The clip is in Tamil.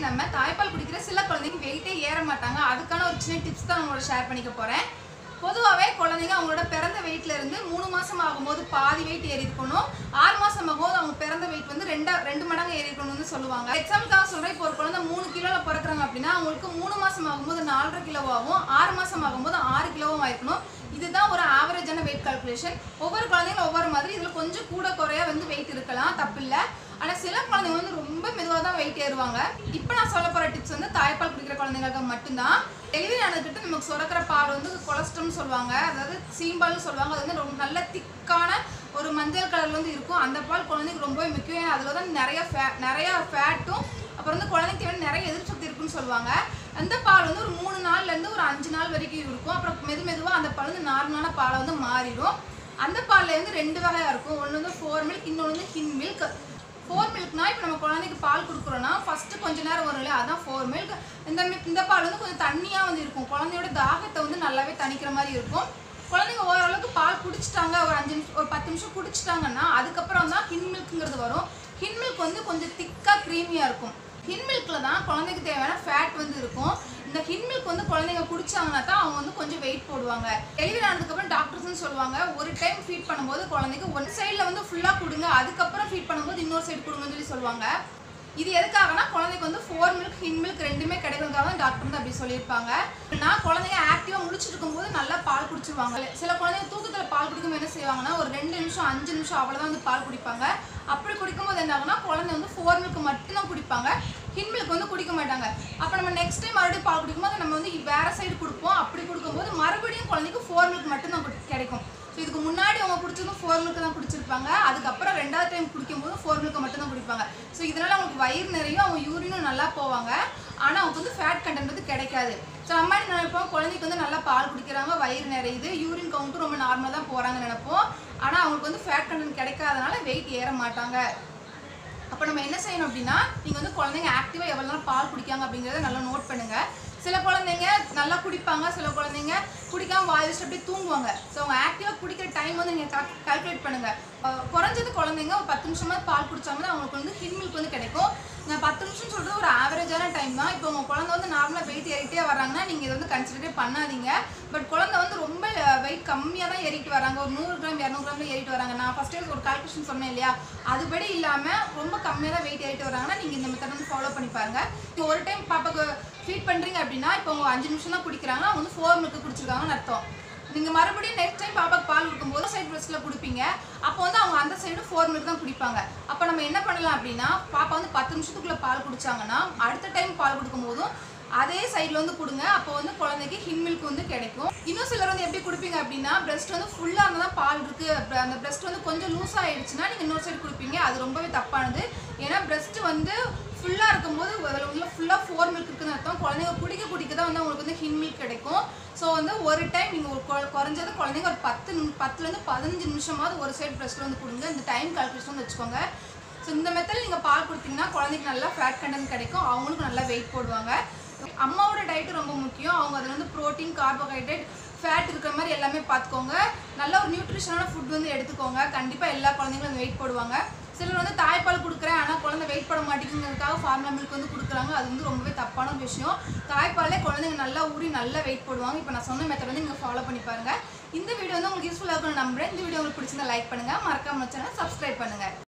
நம்ம தாய்ப்பால் குடிக்கிற சில குழந்தைங்க வெயிட்டே ஏற மாட்டாங்க அதுக்கான ஒரு சின்ன டிப்ஸ் தான் உங்களோட ஷேர் பண்ணிக்க போறேன் பொதுவாகவே குழந்தைங்க அவங்களோட பிறந்த வெயிட்ல இருந்து மூணு மாசம் ஆகும்போது பாதி வெயிட் ஏறி இருக்கணும் ஆறு மாசம் ஆகும்போது அவங்க பிறந்த வெயிட் வந்து ரெண்டா ரெண்டு மடங்கு ஏறி இருக்கணும்னு சொல்லுவாங்க எக்ஸாம்பிளுக்காக சொல்றேன் இப்போ ஒரு குழந்தை மூணு கிலோல பிறக்குறாங்க அப்படின்னா அவங்களுக்கு மூணு மாசம் ஆகும்போது நாலரை கிலோவாகவும் ஆறு மாசம் ஆகும்போது ஆறு கிலோவும் ஆயிருக்கணும் இதுதான் ஒரு ஆவரேஜான வெயிட் கால்குலேஷன் ஒவ்வொரு குழந்தைங்களும் ஒவ்வொரு மாதிரி இதுல கொஞ்சம் கூட குறைய வந்து வெயிட் இருக்கலாம் தப்பில்லை ஆனா சில குழந்தைங்க வந்து ரொம்ப மெதுவாக தான் வெயிட் ஏறுவாங்க இப்போ நான் சொல்ல போற டிப்ஸ் வந்து தாய்ப்பால் குடிக்கிற குழந்தைங்களுக்கு மட்டும்தான் டெலிவரி ஆனதுக்கிட்ட நமக்கு சுரக்கிற பால் வந்து கொலஸ்ட்ரால்னு சொல்லுவாங்க அதாவது சீம்பால்னு சொல்லுவாங்க அது வந்து ரொம்ப நல்ல திக்கான ஒரு மஞ்சள் கலர்ல வந்து இருக்கும் அந்த பால் குழந்தைக்கு ரொம்பவே முக்கியம் ஏன்னா அதில் தான் நிறைய ஃபே நிறைய ஃபேட்டும் அப்புறம் வந்து குழந்தைக்கு தேவையான நிறைய எதிர்ப்பு சக்தி இருக்குன்னு சொல்லுவாங்க அந்த பால் வந்து ஒரு மூணு நாள்ல இருந்து ஒரு அஞ்சு நாள் வரைக்கும் இருக்கும் அப்புறம் மெது மெதுவா அந்த பால் வந்து நார்மலான பாலை வந்து மாறிடும் அந்த பால்ல வந்து ரெண்டு வகையா இருக்கும் ஒன்று வந்து ஃபோர் மில்க் இன்னொன்று வந்து ஹின் மில்க் ஃபோர் மில்க்னா இப்போ நம்ம குழந்தைக்கு பால் கொடுக்குறோன்னா ஃபர்ஸ்ட் கொஞ்ச நேரம் வரும் இல்லையா அதான் ஃபோர் மில்க் இந்த milk- இந்த பால் வந்து கொஞ்சம் தண்ணியா வந்து இருக்கும் குழந்தையோட தாகத்தை வந்து நல்லாவே தணிக்கிற மாதிரி இருக்கும் குழந்தைங்க ஓரளவுக்கு பால் குடிச்சிட்டாங்க ஒரு அஞ்சு நிமிஷம் ஒரு பத்து நிமிஷம் குடிச்சிட்டாங்கன்னா அதுக்கப்புறம் தான் ஹின் மில்க்ங்கிறது வரும் ஹின் மில்க் வந்து கொஞ்சம் திக்காக க்ரீமியாக இருக்கும் ஹின் மில்க்ல தான் குழந்தைக்கு தேவையான ஃபேட் வந்து இருக்கும் இந்த ஹின் மில்க் வந்து குழந்தைங்க குடிச்சாங்கன்னா தான் அவங்க வந்து கொஞ்சம் வெயிட் போடுவாங்க டெலிவரி ஆனதுக்கப்புறம் டாக்டர்ஸ்னு சொல்லுவாங்க ஒரு டைம் ஃபீட் பண்ணும்போது குழந்தைக்கு ஒன் சைடில் வந்து ஃபுல்லாக கொடுங்க அதுக்கப்புறம் ஃபீட் பண்ணும்போது இன்னொரு சைடு கொடுங்கன்னு சொல்லி சொல்லுவாங்க இது எதுக்காகனா குழந்தைக்கு வந்து ஃபோர் மில்க் ஹின் மில்க் ரெண்டுமே கிடைக்கிறதுக்காக தான் டாக்டர் வந்து அப்படி சொல்லியிருப்பாங்க நான் குழந்தைங்க ஆக்டிவாக முழிச்சிட்டு இருக்கும்போது நல்லா பால் குடிச்சிருவாங்க சில குழந்தைங்க தூக்கத்தில் பால் குடிக்கும்போது என்ன செய்வாங்கன்னா ஒரு ரெண்டு நிமிஷம் அஞ்சு நிமிஷம் அவ்வளோதான் வந்து பால் குடிப்பாங்க அப்படி குடிக்கும்போது என்ன ஆகுனா குழந்தை வந்து ஃபோர் மில்க் மட்டும்தான் குடிப்பாங்க ஹின் மில்க் வந்து குடிக்க மாட்டாங்க அப்போ நம்ம நெக்ஸ்ட் டைம் மறுபடியும் பால் குடிக்கும்போது நம்ம வந்து வேற சைடு கொடுப்போம் அப்படி கொடுக்கும்போது மறுபடியும் குழந்தைக்கு ஃபோர் மில்க் மட்டும்தான் குடி- கிடைக்கும் ஸோ இதுக்கு முன்னாடி அவங்க குடிச்சதும் ஃபோர் மில்க் தான் குடிச்சிருப்பாங்க அதுக்கப்புறம் ரெண்டாவது டைம் குடிக்கும்போது ஃபோர் மில்க் மட்டும் தான் குடிப்பாங்க ஸோ இதனால அவங்களுக்கு வயிறு நிறையும் அவங்க யூரினும் நல்லா போவாங்க ஆனால் அவங்களுக்கு வந்து ஃபேட் கண்டென்ட் வந்து கிடைக்காது ஸோ நம்ம என்ன நினைப்போம் குழந்தைக்கு வந்து நல்லா பால் குடிக்கிறாங்க வயிறு நிறையுது யூரின் கவுண்ட்டும் ரொம்ப நார்மலாக தான் போகிறாங்கன்னு நினைப்போம் ஆனால் அவங்களுக்கு வந்து ஃபேட் கண்டென்ட் கிடைக்காதனால வெயிட் ஏற மாட்டாங்க அப்போ நம்ம என்ன செய்யணும் அப்படின்னா நீங்கள் வந்து குழந்தைங்க ஆக்டிவாக எவ்வளோ நேரம் பால் குடிக்காங்க அப்படிங்கிறத நல்லா நோட் பண்ணுங்க சில குழந்தைங்க நல்லா குடிப்பாங்க சில குழந்தைங்க குடிக்காம வாய் வச்சுட்டு அப்படியே தூங்குவாங்க ஸோ அவங்க ஆக்டிவாக குடிக்கிற டைம் வந்து நீங்கள் கால்குலேட் பண்ணுங்க அஹ் குறைஞ்சது குழந்தைங்க ஒரு பத்து நிமிஷமா பால் குடிச்சாங்கன்னா அவங்களுக்கு வந்து ஹின் மில்க் வந்து கிடைக்கும் நான் பத்து நிமிஷம் சொல்றது ஒரு ஆவரேஜான டைம் தான் இப்போ உங்க குழந்தை வந்து நார்மலாக வெயிட் ஏறிட்டே வராங்கன்னா நீங்கள் இதை வந்து கன்சிடரே பண்ணாதீங்க பட் குழந்தை வந்து ரொம்ப வெயிட் கம்மியாக தான் ஏறிட்டு வராங்க ஒரு நூறு கிராம் இரநூறு கிராம்ல ஏறிட்டு வராங்க நான் ஃபர்ஸ்ட் ஒரு கால்குலேஷன் சொன்னேன் இல்லையா அதுபடி இல்லாமல் ரொம்ப கம்மியாக தான் வெயிட் ஏறிட்டு வராங்கன்னா நீங்கள் இந்த மெத்தட் வந்து ஃபாலோ பண்ணி பாருங்க இப்போ ஒரு டைம் பாப்பாக்கு ஃபீட் பண்ணுறீங்க அப்படின்னா இப்போ அவங்க அஞ்சு நிமிஷம் தான் குடிக்கிறாங்க அவங்க வந்து ஃபோர் மில்க் குடிச்சிருக்காங்கன்னு அர்த்தம் நீங்க மறுபடியும் நெக்ஸ்ட் டைம் பாப்பாக்கு பால் கொடுக்கும்போது சைடு பிரஸ்ட்ல கொடுப்பீங்க அப்போ வந்து அவங்க அந்த சைடு ஃபோர் மில்க் தான் குடிப்பாங்க அப்போ நம்ம என்ன பண்ணலாம் அப்படின்னா பாப்பா வந்து பத்து நிமிஷத்துக்குள்ள பால் குடிச்சாங்கன்னா அடுத்த டைம் பால் கொடுக்கும்போதும் அதே சைடில் வந்து கொடுங்க அப்போ வந்து குழந்தைக்கு ஹின் மில்க் வந்து கிடைக்கும் இன்னும் சிலர் வந்து எப்படி கொடுப்பீங்க அப்படின்னா பிரஸ்ட் வந்து ஃபுல்லாக இருந்தால் தான் பால் இருக்கு அப்ப அந்த பிரஸ்ட் வந்து கொஞ்சம் லூஸ் ஆயிடுச்சுன்னா நீங்கள் இன்னொரு சைடு கொடுப்பீங்க அது ரொம்பவே தப்பானது ஏன்னா பிரஸ்ட் வந்து ஃபுல்லாக இருக்கும்போது அதில் உள்ள ஃபுல்லாக ஃபோர் மில்க் இருக்குன்னு அர்த்தம் குழந்தைங்க குடிக்க குடிக்க தான் வந்து அவங்களுக்கு வந்து ஹின் மில்க் கிடைக்கும் ஸோ வந்து ஒரு டைம் நீங்கள் ஒரு குழ- குறைஞ்சது குழந்தைங்க ஒரு பத்து நிமி பத்துலேருந்து பதினஞ்சு நிமிஷமாவது ஒரு சைடு பிரஸ்ட்டில் வந்து கொடுங்க இந்த டைம் கால்குலேஷன் வச்சுக்கோங்க ஸோ இந்த மெத்தட் நீங்கள் பால் கொடுத்தீங்கன்னா குழந்தைக்கு நல்லா ஃபேட் கண்டென்ட் கிடைக்கும் அவங்களுக்கும் நல்லா வெயிட் போடுவாங்க அம்மாவோட டயட்டு ரொம்ப முக்கியம் அவங்க அதில் வந்து ப்ரோட்டீன் கார்போஹைட்ரேட் ஃபேட் இருக்கிற மாதிரி எல்லாமே பார்த்துக்கோங்க நல்ல ஒரு நியூட்ரிஷனான ஃபுட் வந்து எடுத்துக்கோங்க கண்டிப்பாக எல்லா குழந்தைங்களும் வந்து வெயிட் போடுவாங்க சிலர் வந்து தாய்ப்பால் கொடுக்குறேன் ஆனால் குழந்தை வெயிட் போட மாட்டேங்குங்கிறதுக்காக ஃபார்முலா மில்க் வந்து கொடுக்குறாங்க அது வந்து ரொம்பவே தப்பான ஒரு விஷயம் தாய்ப்பாலே குழந்தைங்க நல்லா ஊறி நல்லா வெயிட் போடுவாங்க இப்போ நான் சொன்ன மெத்தட் வந்து நீங்கள் ஃபாலோ பண்ணி பாருங்க இந்த வீடியோ வந்து உங்களுக்கு யூஸ்ஃபுல்லாக இருக்கும்னு நம்புறேன் இந்த வீடியோ உங்களுக்கு பிடிச்சிருந்தா லைக் பண்ணுங்க மறக்காம சேனல் சப்ஸ்கிரைப் பண்ணுங்க